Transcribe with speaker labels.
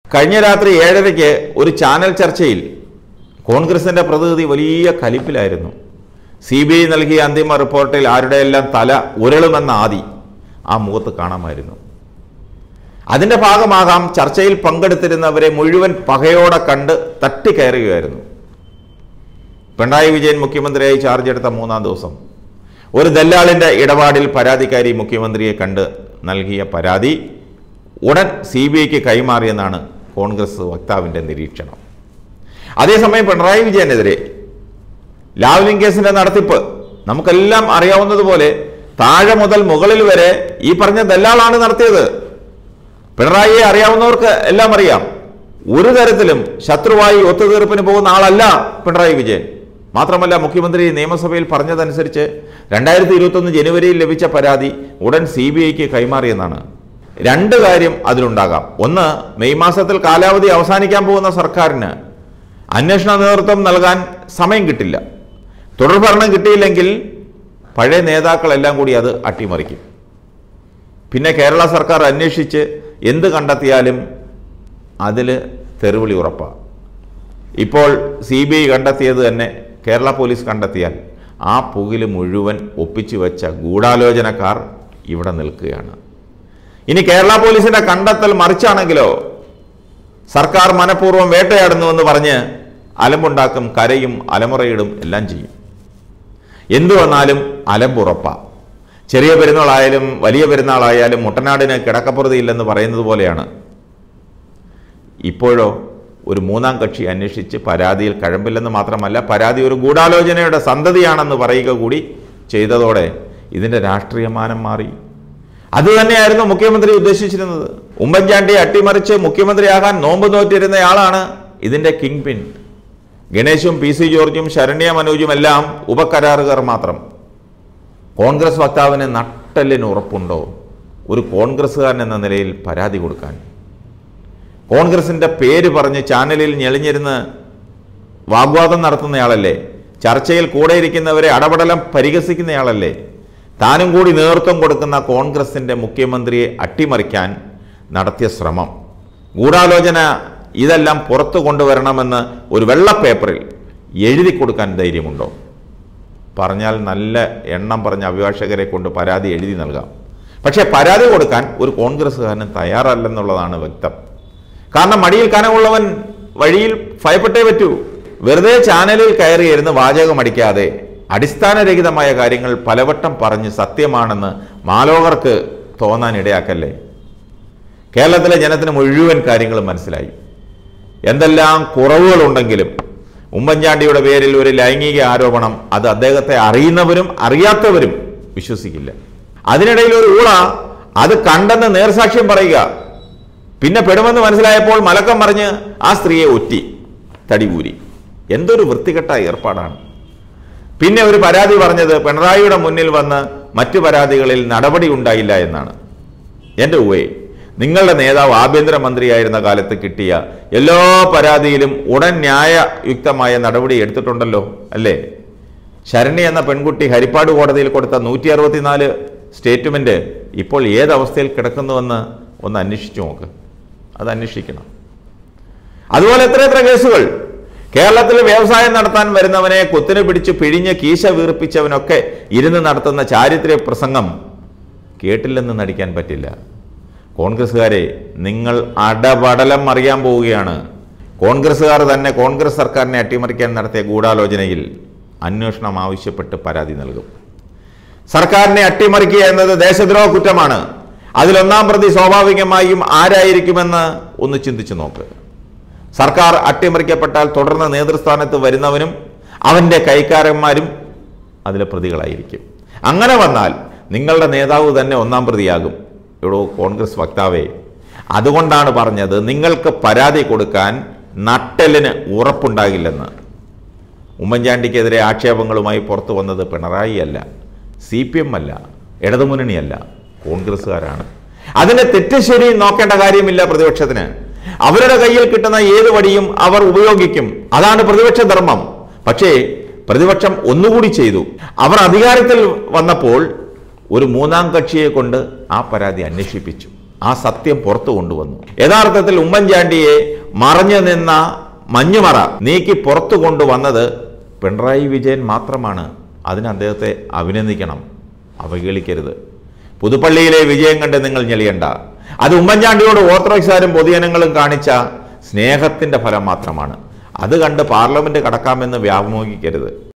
Speaker 1: കഴിഞ്ഞ രാത്രി ഏഴരയ്ക്ക് ഒരു ചാനൽ ചർച്ചയിൽ കോൺഗ്രസിന്റെ പ്രതിനിധി വലിയ കലിപ്പിലായിരുന്നു സി ബി ഐ നൽകിയ അന്തിമ റിപ്പോർട്ടിൽ ആരുടെയെല്ലാം തല ഉരളുമെന്ന ആദി ആ മുഖത്ത് കാണാമായിരുന്നു അതിന്റെ ഭാഗമാകാം ചർച്ചയിൽ പങ്കെടുത്തിരുന്നവരെ മുഴുവൻ പകയോടെ കണ്ട് തട്ടിക്കയറുകയായിരുന്നു പിണറായി വിജയൻ മുഖ്യമന്ത്രിയായി ചാർജ് എടുത്ത മൂന്നാം ദിവസം ഒരു ദല്ലാളിന്റെ ഇടപാടിൽ പരാതിക്കാരി മുഖ്യമന്ത്രിയെ കണ്ട് നൽകിയ പരാതി ഉടൻ സി ബി ഐക്ക് കൈമാറിയെന്നാണ് കോൺഗ്രസ് വക്താവിന്റെ നിരീക്ഷണം അതേസമയം പിണറായി വിജയനെതിരെ ലാവ്ലിംഗ് കേസിന്റെ നടത്തിപ്പ് നമുക്കെല്ലാം അറിയാവുന്നതുപോലെ താഴെ മുതൽ മുകളിൽ വരെ ഈ പറഞ്ഞ ദല്ലാളാണ് നടത്തിയത് പിണറായിയെ അറിയാവുന്നവർക്ക് എല്ലാം അറിയാം ഒരു തരത്തിലും ശത്രുവായി ഒത്തുതീർപ്പിന് പോകുന്ന ആളല്ല പിണറായി വിജയൻ മാത്രമല്ല മുഖ്യമന്ത്രി നിയമസഭയിൽ പറഞ്ഞതനുസരിച്ച് രണ്ടായിരത്തി ഇരുപത്തൊന്ന് ജനുവരിയിൽ ലഭിച്ച പരാതി ഉടൻ സി ബി ഐക്ക് കൈമാറിയെന്നാണ് രണ്ട് കാര്യം അതിലുണ്ടാകാം ഒന്ന് മെയ് മാസത്തിൽ കാലാവധി അവസാനിക്കാൻ പോകുന്ന സർക്കാരിന് അന്വേഷണ നേതൃത്വം നൽകാൻ സമയം കിട്ടില്ല തുടർഭരണം കിട്ടിയില്ലെങ്കിൽ പഴയ നേതാക്കളെല്ലാം കൂടി അത് അട്ടിമറിക്കും പിന്നെ കേരള സർക്കാർ അന്വേഷിച്ച് എന്ത് കണ്ടെത്തിയാലും അതിൽ തെരുവിളി ഉറപ്പാണ് ഇപ്പോൾ സി ബി ഐ കണ്ടെത്തിയത് തന്നെ കേരള പോലീസ് കണ്ടെത്തിയാൽ ആ പുകിൽ മുഴുവൻ ഒപ്പിച്ചു വെച്ച ഗൂഢാലോചനക്കാർ ഇവിടെ നിൽക്കുകയാണ് ഇനി കേരള പോലീസിന്റെ കണ്ടെത്തൽ മറിച്ചാണെങ്കിലോ സർക്കാർ മനഃപൂർവ്വം വേട്ടയാടുന്നുവെന്ന് പറഞ്ഞ് അലമ്പുണ്ടാക്കും കരയും അലമുറയിടും എല്ലാം ചെയ്യും എന്തു വന്നാലും അലമ്പുറപ്പ ചെറിയ പെരുന്നാളായാലും വലിയ പെരുന്നാളായാലും മുട്ടനാടിന് കിടക്കപ്പുറതിയില്ലെന്ന് പറയുന്നത് പോലെയാണ് ഇപ്പോഴോ ഒരു മൂന്നാം കക്ഷി അന്വേഷിച്ച് പരാതിയിൽ കഴമ്പില്ലെന്ന് മാത്രമല്ല പരാതി ഒരു ഗൂഢാലോചനയുടെ സന്തതിയാണെന്ന് പറയുക കൂടി ചെയ്തതോടെ ഇതിൻ്റെ രാഷ്ട്രീയമാനം മാറി അതുതന്നെയായിരുന്നു മുഖ്യമന്ത്രി ഉദ്ദേശിച്ചിരുന്നത് ഉമ്മൻചാണ്ടി അട്ടിമറിച്ച് മുഖ്യമന്ത്രിയാകാൻ നോമ്പ് നോറ്റിരുന്നയാളാണ് ഇതിൻ്റെ കിങ് പിൻ ഗണേശും പി സി ജോർജും ശരണ്യ മനോജും എല്ലാം ഉപകരാറുകാർ മാത്രം കോൺഗ്രസ് വക്താവിന് നട്ടലിന് ഉറപ്പുണ്ടോ ഒരു കോൺഗ്രസ്സുകാരൻ എന്ന നിലയിൽ പരാതി കൊടുക്കാൻ കോൺഗ്രസിൻ്റെ പേര് പറഞ്ഞ് ചാനലിൽ ഞെളിഞ്ഞിരുന്ന് വാഗ്വാദം നടത്തുന്നയാളല്ലേ ചർച്ചയിൽ കൂടെ ഇരിക്കുന്നവരെ അടപടലം പരിഹസിക്കുന്നയാളല്ലേ താനും കൂടി നേതൃത്വം കൊടുക്കുന്ന കോൺഗ്രസിൻ്റെ മുഖ്യമന്ത്രിയെ അട്ടിമറിക്കാൻ നടത്തിയ ശ്രമം ഗൂഢാലോചന ഇതെല്ലാം പുറത്തു കൊണ്ടുവരണമെന്ന് ഒരു വെള്ള പേപ്പറിൽ എഴുതി കൊടുക്കാൻ ധൈര്യമുണ്ടോ പറഞ്ഞാൽ നല്ല എണ്ണം പറഞ്ഞ അഭിഭാഷകരെ കൊണ്ട് പരാതി എഴുതി നൽകാം പക്ഷേ പരാതി കൊടുക്കാൻ ഒരു കോൺഗ്രസ്സുകാരന് തയ്യാറല്ലെന്നുള്ളതാണ് വ്യക്തം കാരണം മടിയിൽ കനമുള്ളവൻ വഴിയിൽ ഭയപ്പെട്ടേ പറ്റൂ വെറുതെ ചാനലിൽ കയറിയിരുന്ന് വാചകമടിക്കാതെ അടിസ്ഥാനരഹിതമായ കാര്യങ്ങൾ പലവട്ടം പറഞ്ഞ് സത്യമാണെന്ന് മാലോകർക്ക് തോന്നാൻ ഇടയാക്കല്ലേ കേരളത്തിലെ ജനത്തിന് മുഴുവൻ കാര്യങ്ങളും മനസ്സിലായി എന്തെല്ലാം കുറവുകളുണ്ടെങ്കിലും ഉമ്മൻചാണ്ടിയുടെ പേരിൽ ഒരു ലൈംഗിക ആരോപണം അത് അദ്ദേഹത്തെ അറിയുന്നവരും അറിയാത്തവരും വിശ്വസിക്കില്ല അതിനിടയിൽ ഒരു ഊള അത് കണ്ടെന്ന് നേർസാക്ഷ്യം പറയുക പിന്നെ പെടുമെന്ന് മനസ്സിലായപ്പോൾ മലക്കം പറഞ്ഞ് ആ സ്ത്രീയെ ഒറ്റി തടികൂരി എന്തൊരു വൃത്തികെട്ട ഏർപ്പാടാണ് പിന്നെ ഒരു പരാതി പറഞ്ഞത് പിണറായിയുടെ മുന്നിൽ വന്ന് മറ്റു പരാതികളിൽ നടപടി ഉണ്ടായില്ല എന്നാണ് എൻ്റെ ഉവേ നിങ്ങളുടെ നേതാവ് ആഭ്യന്തരമന്ത്രിയായിരുന്ന കാലത്ത് കിട്ടിയ എല്ലാ പരാതിയിലും ഉടൻ ന്യായയുക്തമായ നടപടി എടുത്തിട്ടുണ്ടല്ലോ അല്ലേ ശരണി എന്ന പെൺകുട്ടി ഹരിപ്പാട് കോടതിയിൽ കൊടുത്ത നൂറ്റി അറുപത്തിനാല് സ്റ്റേറ്റ്മെന്റ് ഇപ്പോൾ ഏതവസ്ഥയിൽ കിടക്കുന്നുവെന്ന് ഒന്ന് അന്വേഷിച്ചു നോക്ക് അത് അന്വേഷിക്കണം അതുപോലെ എത്ര എത്ര കേസുകൾ കേരളത്തിൽ വ്യവസായം നടത്താൻ വരുന്നവനെ കുത്തിനെ പിടിച്ച് പിഴിഞ്ഞ് കീശ വീർപ്പിച്ചവനൊക്കെ ഇരുന്ന് നടത്തുന്ന ചാരിത്ര്യ പ്രസംഗം കേട്ടില്ലെന്ന് നടിക്കാൻ പറ്റില്ല കോൺഗ്രസ്സുകാരെ നിങ്ങൾ അടപടലം അറിയാൻ പോവുകയാണ് കോൺഗ്രസ്സുകാർ തന്നെ കോൺഗ്രസ് സർക്കാരിനെ അട്ടിമറിക്കാൻ നടത്തിയ ഗൂഢാലോചനയിൽ അന്വേഷണം ആവശ്യപ്പെട്ട് പരാതി നൽകും സർക്കാരിനെ അട്ടിമറിക്കുക എന്നത് ദേശദ്രോഹ കുറ്റമാണ് അതിലൊന്നാം പ്രതി സ്വാഭാവികമായും ആരായിരിക്കുമെന്ന് ഒന്ന് ചിന്തിച്ചു നോക്ക് സർക്കാർ അട്ടിമറിക്കപ്പെട്ടാൽ തുടർന്ന് നേതൃസ്ഥാനത്ത് വരുന്നവനും അവൻ്റെ കൈക്കാരന്മാരും അതിലെ പ്രതികളായിരിക്കും അങ്ങനെ വന്നാൽ നിങ്ങളുടെ നേതാവ് തന്നെ ഒന്നാം പ്രതിയാകും എടോ കോൺഗ്രസ് വക്താവേ അതുകൊണ്ടാണ് പറഞ്ഞത് നിങ്ങൾക്ക് പരാതി കൊടുക്കാൻ നട്ടലിന് ഉറപ്പുണ്ടാകില്ലെന്ന് ഉമ്മൻചാണ്ടിക്കെതിരെ ആക്ഷേപങ്ങളുമായി പുറത്തു വന്നത് പിണറായി അല്ല സി പി എം അല്ല ഇടതുമുന്നണിയല്ല കോൺഗ്രസ്സുകാരാണ് അതിന്റെ തെറ്റ് ശരി നോക്കേണ്ട കാര്യമില്ല പ്രതിപക്ഷത്തിന് അവരുടെ കയ്യിൽ കിട്ടുന്ന ഏത് വടിയും അവർ ഉപയോഗിക്കും അതാണ് പ്രതിപക്ഷ ധർമ്മം പക്ഷേ പ്രതിപക്ഷം ഒന്നുകൂടി ചെയ്തു അവർ അധികാരത്തിൽ വന്നപ്പോൾ ഒരു മൂന്നാം കക്ഷിയെ കൊണ്ട് ആ പരാതി അന്വേഷിപ്പിച്ചു ആ സത്യം പുറത്തു കൊണ്ടുവന്നു യഥാർത്ഥത്തിൽ ഉമ്മൻചാണ്ടിയെ മറഞ്ഞു നിന്ന മഞ്ഞുമറ നീക്കി പുറത്തു കൊണ്ടുവന്നത് പിണറായി വിജയൻ മാത്രമാണ് അതിന് അദ്ദേഹത്തെ അഭിനന്ദിക്കണം അവഹേളിക്കരുത് പുതുപ്പള്ളിയിലെ വിജയം കണ്ട് നിങ്ങൾ ഞെളിയണ്ട അത് ഉമ്മൻചാണ്ടിയോട് ഓർത്തഡോക്സുകാരും പൊതുജനങ്ങളും കാണിച്ച സ്നേഹത്തിൻ്റെ ഫലം മാത്രമാണ് അത് കണ്ട് പാർലമെന്റ് കടക്കാമെന്ന് വ്യാമോഹിക്കരുത്